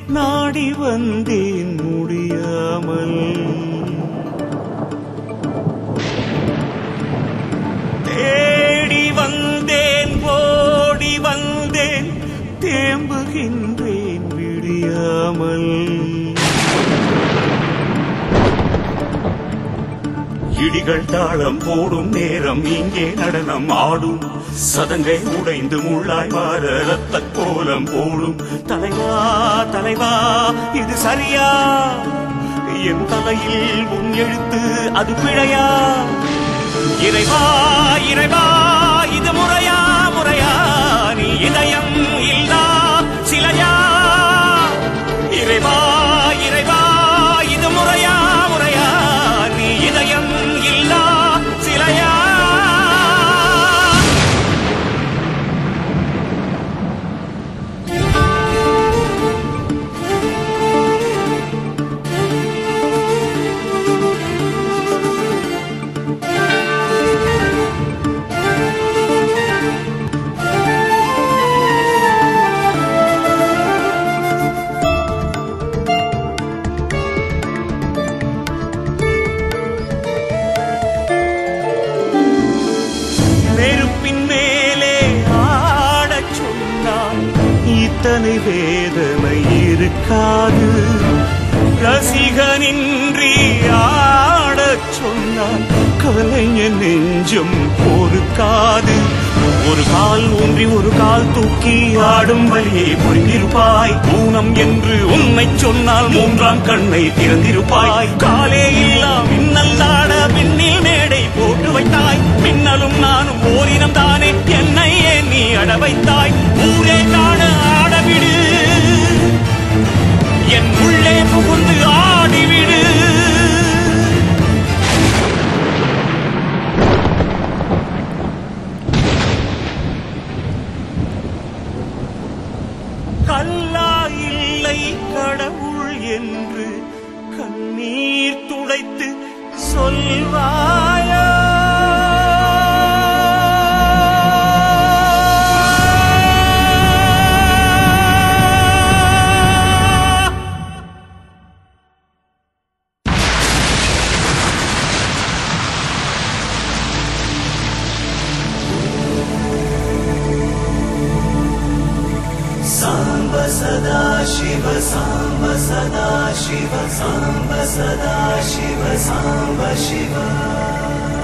நாடி வந்தேன் முடியாமல் தேடி வந்தேன் ஓடி வந்தேன் தேம்புகின்றேன் விடியாமல் இடிகள் தாளம் போடும் நேரம் இங்கே நடனம் ஆடும் சதங்கை உடைந்து முள்ளாய் மாற ரத்த கோலம் போடும் தலைவா தலைவா இது சரியா என் தலையில் உன் எழுத்து அது பிழையா இறைவா இறைவா இது முறையா முறையா நீ இதயம் இல்லா சிலையா இறைவா இறைவா இது முறையா முறையா நீ இதயம் இல்லா சிலையா நெருப்பின் மேலே ஆடச் சொன்னால் இத்தனை வேதனை இருக்காது ரசிகனின்றி ஆடச் சொன்னால் கலைஞன் நெஞ்சம் பொறுக்காது ஒரு கால் ஊன்றி ஒரு கால் தூக்கி ஆடும் வழியை புரிந்திருப்பாய் ஊனம் என்று உன்னை சொன்னால் மூன்றாம் கண்ணை திறந்திருப்பாய் காலே இல்லா மின்னல் ஆட பின்னில் மேடை போட்டு வைத்தாய் மின்னலும் நானும் ஓரினம் தானே என்னை ஏன் நீ அட வைத்தாய் ஊரே காண ஆடவிடு என் உள்ளே புகுந்து ஆடிவிடு கல்லா இல்லை கடவுள் என்று கண்ணீர் துடைத்து சொல்வாயா साम्ब सदा शिव साम्ब सदा शिव साम्ब सदा शिव साम्ब शिव